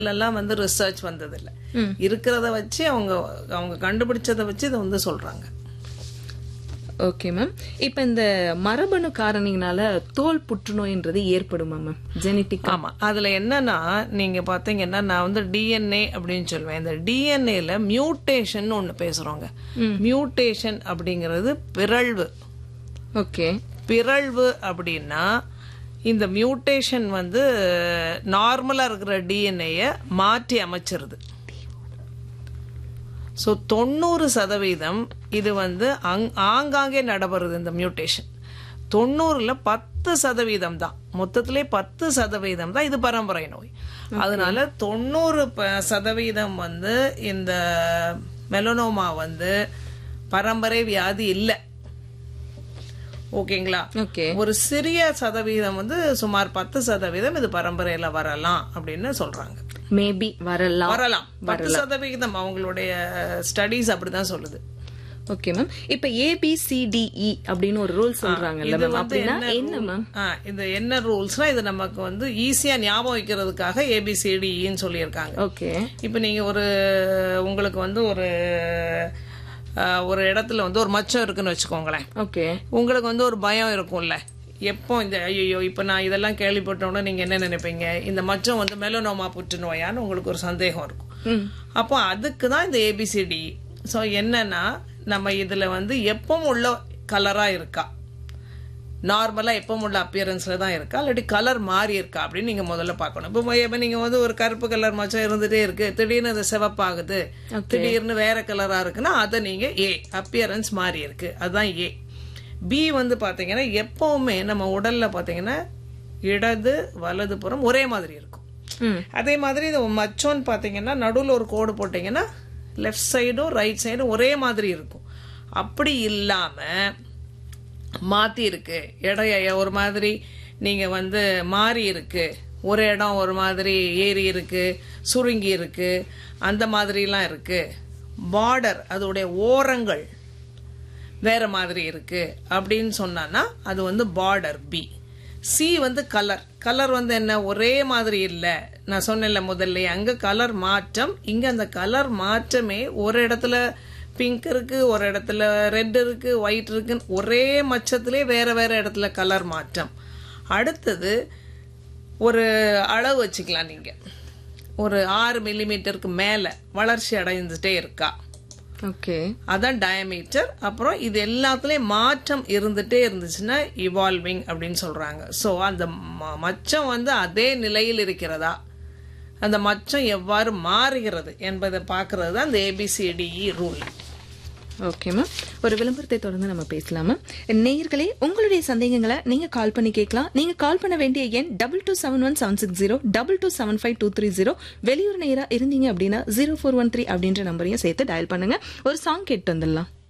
எல்லாம் வந்து ரிசர்ச் வந்ததில்ல இருக்கிறத வச்சு அவங்க அவங்க கண்டுபிடிச்சதை வச்சு இதை வந்து சொல்றாங்க ஓகே மேம் இப்ப இந்த மரபணு காரணினால தோல் புற்றுநோய்ன்றது ஏற்படுமா மேம் ஜெனட்டிக் ஆமா அதுல என்னன்னா நீங்க பாத்தீங்கன்னா நான் வந்து டிஎன்ஏ அப்படின்னு சொல்லுவேன் இந்த டிஎன்ஏல மியூட்டேஷன் ஒண்ணு பேசுறோங்க மியூட்டேஷன் அப்படிங்கிறது பிறழ்வு ஓகே பிறழ்வு அப்படின்னா இந்த மியூட்டேஷன் வந்து நார்மலா இருக்கிற டிஎன்ஏய மாற்றி அமைச்சிருது ஸோ தொண்ணூறு சதவீதம் இது வந்து அங் ஆங்காங்கே நடைபெறுது இந்த மியூட்டேஷன் தொண்ணூறுல பத்து சதவீதம் தான் மொத்தத்திலே பத்து சதவீதம் தான் இது பரம்பரை நோய் அதனால தொண்ணூறு ப- சதவீதம் வந்து இந்த மெலனோமா வந்து பரம்பரை வியாதி இல்லை ஓகேங்களா ஓகே ஒரு சிறிய சதவீதம் வந்து சுமார் பத்து சதவீதம் இது பரம்பரையில வரலாம் அப்படின்னு சொல்றாங்க மேபி வரலாம் வரலாம் பத்து சதவிகிதம் அவங்களுடைய ஸ்டடீஸ் அப்படிதான் சொல்லுது ஓகே மேம் இப்ப ஏபிசிடிஇ அப்படின்னு ஒரு ரூல் சொல்றாங்கல்ல இது மேம் வந்து அப்படின்னா என்ன என்ன rule? மேம் ஆ, இது என்ன ரூல்ஸ்னா இது நமக்கு வந்து ஈஸியா ஞாபகம் வைக்கிறதுக்காக ஏபிசிடின்னு சொல்லியிருக்காங்க ஓகே இப்போ நீங்க ஒரு உங்களுக்கு வந்து ஒரு ஆ, ஒரு இடத்துல வந்து ஒரு மச்சம் இருக்குன்னு வச்சுக்கோங்களேன் ஓகே உங்களுக்கு வந்து ஒரு பயம் இருக்கும்ல எப்போ இந்த ஐயோ இப்போ நான் இதெல்லாம் கேள்விப்பட்டோன்னே நீங்கள் என்ன நினைப்பீங்க இந்த மச்சம் வந்து மெலனோமா புற்றுநோயான்னு உங்களுக்கு ஒரு சந்தேகம் இருக்கும் அப்போ அதுக்கு தான் இந்த ஏபிசிடி ஸோ என்னன்னா நம்ம இதில் வந்து எப்பவும் உள்ள கலராக இருக்கா நார்மலாக எப்பவும் உள்ள அப்பியரன்ஸில் தான் இருக்கா இல்லாட்டி கலர் மாறி இருக்கா அப்படின்னு நீங்கள் முதல்ல பார்க்கணும் இப்போ இப்போ நீங்கள் வந்து ஒரு கருப்பு கலர் மச்சம் இருந்துகிட்டே இருக்கு திடீர்னு அது சிவப்பாகுது திடீர்னு வேற கலராக இருக்குன்னா அதை நீங்கள் ஏ அப்பியரன்ஸ் மாறி இருக்கு அதுதான் ஏ பி வந்து பார்த்தீங்கன்னா எப்பவுமே நம்ம உடல்ல பார்த்தீங்கன்னா இடது வலது புறம் ஒரே மாதிரி இருக்கும் ம் அதே மாதிரி இது மச்சோன்னு பார்த்தீங்கன்னா நடுவில் ஒரு கோடு போட்டிங்கன்னா லெஃப்ட் சைடும் ரைட் சைடும் ஒரே மாதிரி இருக்கும் அப்படி இல்லாமல் மாற்றி இருக்கு இடைய ஒரு மாதிரி நீங்கள் வந்து மாறி இருக்கு ஒரு இடம் ஒரு மாதிரி ஏறி இருக்கு சுருங்கி இருக்கு அந்த மாதிரிலாம் இருக்கு பார்டர் அதோடைய ஓரங்கள் வேற மாதிரி இருக்கு அப்படின்னு சொன்னான்னா அது வந்து பார்டர் பி சி வந்து கலர் கலர் வந்து என்ன ஒரே மாதிரி இல்லை நான் சொன்னேன்ல முதல்ல அங்க கலர் மாற்றம் இங்க அந்த கலர் மாற்றமே ஒரு இடத்துல பிங்க் இருக்கு ஒரு இடத்துல ரெட் இருக்கு ஒயிட் இருக்குன்னு ஒரே மச்சத்திலே வேற வேற இடத்துல கலர் மாற்றம் அடுத்தது ஒரு அளவு வச்சுக்கலாம் நீங்க ஒரு ஆறு மில்லிமீட்டருக்கு மேல வளர்ச்சி அடைந்துட்டே இருக்கா ஓகே அதான் டயமீட்டர் அப்புறம் இது எல்லாத்துலயும் மாற்றம் இருந்துட்டே இருந்துச்சுன்னா இவால்விங் அப்படின்னு சொல்றாங்க ஸோ அந்த ம- மச்சம் வந்து அதே நிலையில் இருக்கிறதா அந்த மச்சம் எவ்வாறு மாறுகிறது என்பதை பார்க்கறது தான் இந்த ஏபிசிடிஇ ரூல் ஓகே மேம் ஒரு விளம்பரத்தை தொடர்ந்து நம்ம பேசலாமா நேயர்களே உங்களுடைய சந்தேகங்களை நீங்க கால் பண்ணி கேட்கலாம் நீங்க கால் பண்ண வேண்டிய எண் double two seven one seven six zero double two seven five two three zero வெளியூர் நேரா இருந்தீங்க அப்படின்னா ஜீரோ ஃபோர் ஒன் த்ரீ அப்படின்ற நம்பரையும் சேர்த்து டயல் பண்ணுங்க ஒரு சாங் கேட்டு வந்துடலாம்